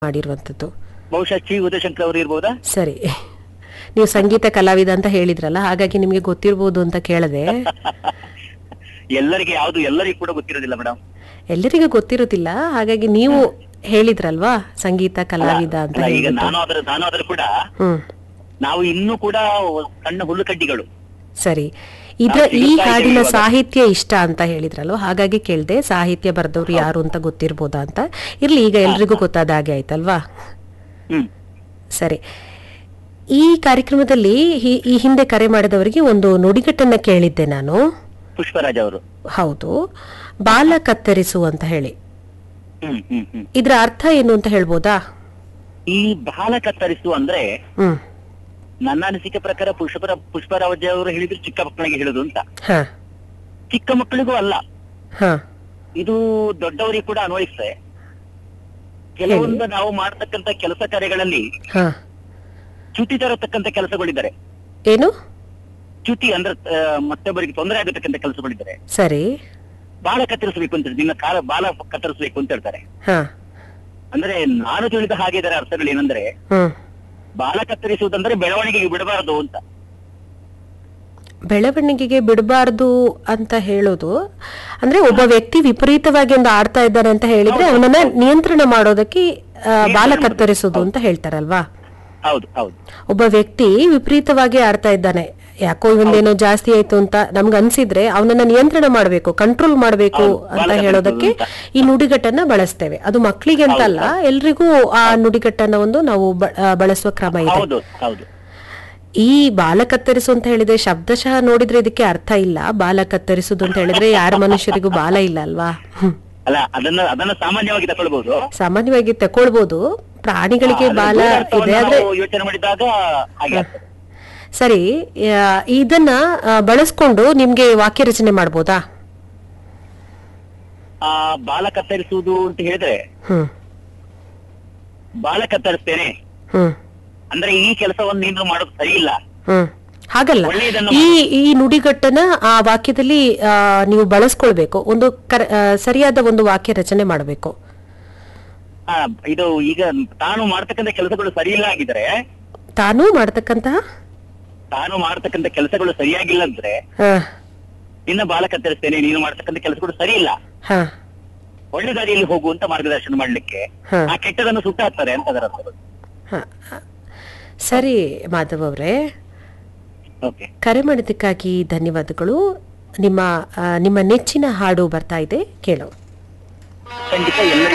ಮಾಡಿರುವಂಥದ್ದು ಬಹುಶಃ ಚಿ ಉದಯಶಂಕರ್ ಅವರು ಇರ್ಬೋದಾ ಸರಿ ನೀವು ಸಂಗೀತ ಕಲಾವಿದ ಅಂತ ಹೇಳಿದ್ರಲ್ಲ ಹಾಗಾಗಿ ನಿಮಗೆ ಗೊತ್ತಿರ್ಬೋದು ಅಂತ ಕೇಳದೆ ಎಲ್ಲರಿಗೆ ಯಾವುದು ಎಲ್ಲರಿಗೂ ಕೂಡ ಗೊತ್ತಿರೋದಿಲ್ಲ ಮೇಡಮ್ ಎಲ್ಲರಿಗೂ ಗೊತ್ತಿರುತ್ತಿಲ್ಲ ಹಾಗಾಗಿ ನೀವು ಹೇಳಿದ್ರಲ್ವಾ ಸಂಗೀತ ಕಲಾವಿದ ಅಂತ ಈಗ ಹೇಳ್ಬಿಟ್ಟು. ನಾನು ಅದರ ನಾನು ಅದರ ಕೂಡ ಹ್ಮ್ ನಾವು ಇನ್ನೂ ಕೂಡ ಸಣ್ಣ ಹುಲ್ಲು ಕಡ್ಡಿಗಳು ಸರಿ ಇದ ನಾವು ಈ ಸಿಗುತ್ತಾ ಹಾಡಿನ ಇದ್ದೀವಿ ಇವಾಗ. ಸಾಹಿತ್ಯ ಇಷ್ಟ ಅಂತ ಹೇಳಿದ್ರಲ್ವ ಹಾಗಾಗಿ ಕೇಳ್ದೆ ಸಾಹಿತ್ಯ ಬರೆದವ್ರು ಯಾರು ಅಂತ ಗೊತ್ತಿರ್ಬೋದಾ ಅಂತ ಇರ್ಲಿ ಈಗ ಎಲ್ರಿಗೂ ಗೊತ್ತಾದ ಹಾಗೆ ಆಯ್ತಲ್ವಾ ಹ್ಮ್ ಸರಿ ಈ ಕಾರ್ಯಕ್ರಮದಲ್ಲಿ ಈ- ಈ ಹಿಂದೆ ಕರೆ ಮಾಡಿದವರಿಗೆ ಒಂದು ನುಡಿಗಟ್ಟನ್ನ ಕೇಳಿದ್ದೆ ನಾನು ಪುಷ್ಪರಾಜ್ ಅವರು ಹೌದು ಬಾಲ ಕತ್ತರಿಸು ಅಂತ ಹೇಳಿ ಹ್ಮ್ ಹ್ಮ್ ಹ್ಮ್ ಇದ್ರ ಅರ್ಥ ಏನು ಅಂತ ಹೇಳ್ಬೋದಾ ಈ ಬಾಲ ಕತ್ತರಿಸು ಅಂದ್ರೆ ಹ್ಮ್ ನನ್ನ ಅನಿಸಿಕೆ ಪ್ರಕಾರ ಪುಷ್ಪರ ಪುಷ್ಪರಾಜ್ ಅವರು ಹೇಳಿದ್ರು ಚಿಕ್ಕ ಮಕ್ಕಳಿಗೆ ಹೇಳುದು ಅಂತ ಹ ಚಿಕ್ಕ ಮಕ್ಕಳಿಗೂ ಅಲ್ಲ ಹ ಇದು ದೊಡ್ಡವರಿಗೆ ಕೂಡ ಅನ್ವಯಿಸ್ತದೆ ಕೆಲವೊಂದು ನಾವು ಮಾಡ್ತಕ್ಕಂತ ಕೆಲಸ ಕಾರ್ಯಗಳಲ್ಲಿ ಹ ಚ್ಯುತಿ ತರತಕ್ಕಂತ ಕೆಲಸಗಳಿದ್ದಾರೆ ಏನು ಚ್ಯುತಿ ಅಂದ್ರೆ ಆ, ಮತ್ತೊಬ್ಬರಿಗೆ ತೊಂದರೆ ಆಗತಕ್ಕಂತ ಕೆಲಸಗಳಿದ್ದಾರೆ ಸರಿ ಬಾಲ ಕತ್ತರಿಸಬೇಕು ಅಂತ ನಿನ್ನ ಕಾಲ ಬಾಲ ಕತ್ತರಿಸಬೇಕು ಅಂತ ಹೇಳ್ತಾರೆ ಹ ಅಂದ್ರೆ ನಾನು ತಿಳಿದ ಹಾಗೆ ಇದರ ಅರ್ಥಗಳು ಏನಂದ್ರೆ ಹ್ಮ್ ಬಾಲ ಕತ್ತರಿಸುವುದಂದ್ರೆ ಬೆಳವಣಿಗೆಗೆ ಬಿಡಬಾರದು ಅಂತ ಬೆಳವಣಿಗೆಗೆ ಬಿಡಬಾರ್ದು ಅಂತ ಹೇಳೋದು ಅಂದ್ರೆ ಒಬ್ಬ ವ್ಯಕ್ತಿ ವಿಪರೀತವಾಗಿ ಒಂದು ಆಡ್ತಾ ಇದ್ದಾನೆ ಅಂತ ಹೇಳಿದ್ರೆ ಅವನನ್ನ ನಿಯಂತ್ರಣ ಮಾಡೋದಕ್ಕೆ ಆ, ಬಾಲ ಕತ್ತರಿಸೋದು ಅಂತ ಹೇಳ್ತಾರಲ್ವಾ ಹೌದು ಹೌದು ಒಬ್ಬ ವ್ಯಕ್ತಿ ವಿಪರೀತವಾಗಿ ಆಡ್ತಾ ಇದ್ದಾನೆ ಯಾಕೋ ಇವನ್ನೇನೋ ಜಾಸ್ತಿ ಆಯ್ತು ಅಂತ ನಮ್ಗೆ ಅನ್ಸಿದ್ರೆ ಅವನನ್ನ ನಿಯಂತ್ರಣ ಮಾಡಬೇಕು ಕಂಟ್ರೋಲ್ ಮಾಡಬೇಕು ಹೌದು, ಅಂತ ಬಾಲ ಹೇಳೋದಕ್ಕೆ ಕತ್ತರಿಸೋದು ಈ ನುಡಿಗಟ್ಟನ್ನ ಬಳಸ್ತೇವೆ ಅದು ಮಕ್ಕಳಿಗೆ ಅಂತ ಅಲ್ಲ ಎಲ್ರಿಗೂ ಆ ನುಡಿಗಟ್ಟನ್ನ ಒಂದು ನಾವು ಬ- ಆ, ಬಳಸುವ ಕ್ರಮ ಇದೆ ಹೌದು ಹೌದು ಈ ಬಾಲ ಕತ್ತರಿಸು ಅಂತ ಹೇಳಿದ್ರೆ ಶಬ್ದಶಃ ನೋಡಿದ್ರೆ ಇದಕ್ಕೆ ಅರ್ಥ ಇಲ್ಲ ಬಾಲ ಕತ್ತರಿಸುದು ಅಂತ ಹೇಳಿದ್ರೆ ಯಾರ ಮನುಷ್ಯರಿಗೂ ಬಾಲ ಇಲ್ಲ ಅಲ್ವಾ ಹ್ಮ್. ಅಲ್ಲ ಅದನ್ನ ಅದನ್ನ ಸಾಮಾನ್ಯವಾಗಿ ತಗೊಳ್ಬಹುದು ಸಾಮಾನ್ಯವಾಗಿ ತಕೊಳ್ಬಹುದು ಪ್ರಾಣಿಗಳಿಗೆ ಅದರ ಬಾಲ ಗೂಢಾರ್ಥವನ್ನ ಇದೆ ಆದ್ರೆ ನಾವು ಯೋಚನೆ ಮಾಡಿದಾಗ ಹಾಗೆ ಆಗ್ತದೆ. ಸರಿ ಆ, ಇದನ್ನ ಆ, ಬಳಸ್ಕೊಂಡು ನಿಮ್ಗೆ ವಾಕ್ಯ ರಚನೆ ಮಾಡ್ಬೋದಾ ಆ ಬಾಲ ಕತ್ತರಿಸುವುದು ಅಂತ ಹೇಳಿದ್ರೆ ಹ್ಮ್ ಬಾಲ ಕತ್ತರಿಸ್ತೇನೆ ಹ್ಮ್ ಅಂದ್ರೆ ಈ ಕೆಲಸವನ್ನು ನೀನು ಮಾಡೋದು ಸರಿ ಇಲ್ಲ ಹ್ಮ್ ಹಾಗಲ್ಲ ಒಳ್ಳೆಯದನ್ನು ಈ ಈ ನುಡಿಗಟ್ಟನ್ನ ಆ ವಾಕ್ಯದಲ್ಲಿ ಆ, ನೀವು ಬಳಸ್ಕೊಳ್ಬೇಕು ಒಂದು ಕರ ಆ, ಸರಿಯಾದ ಒಂದು ವಾಕ್ಯ ರಚನೆ ಮಾಡಬೇಕು ಆ, ಇದು ಈಗ ತಾನು ಮಾಡ್ತಕ್ಕಂಥ ಕೆಲಸಗಳು ಸರಿ ಇಲ್ಲ ಆಗಿದ್ರೆ ತಾನೂ ಮಾಡ್ತಕ್ಕಂತಹ ತಾನು ಮಾಡ್ತಕ್ಕಂಥ ಕೆಲಸಗಳು ಸರಿಯಾಗಿಲ್ಲ ಅಂದ್ರೆ ಹ ನಿನ್ನ ಬಾಲ ಕತ್ತರಿಸ್ತೇನೆ ನೀನು ಮಾಡ್ತಕ್ಕಂಥ ಕೆಲಸಗಳು ಸರಿ ಇಲ್ಲ ಹ ಒಳ್ಳೆ ದಾರಿಯಲ್ಲಿ ಹೋಗು ಅಂತ ಮಾರ್ಗದರ್ಶನ ಮಾಡ್ಲಿಕ್ಕೆ ಹ. ಆ ಕೆಟ್ಟದನ್ನು ಸುಟ್ಟು ಹಾಕ್ತಾರೆ ಅಂತ ಅದರ ಅರ್ಥ ಹ. ಸರಿ ಮಾಧವ್ ಅವರೇ ಓಕೆ ಕರೆ ಮಾಡಿದ್ದಕ್ಕಾಗಿ ಧನ್ಯವಾದಗಳು ನಿಮ್ಮ ಆ, ನಿಮ್ಮ ನೆಚ್ಚಿನ ಹಾಡು ಬರ್ತಾ ಇದೆ ಕೇಳೋ ಖಂಡಿತ ಎಲ್ಲ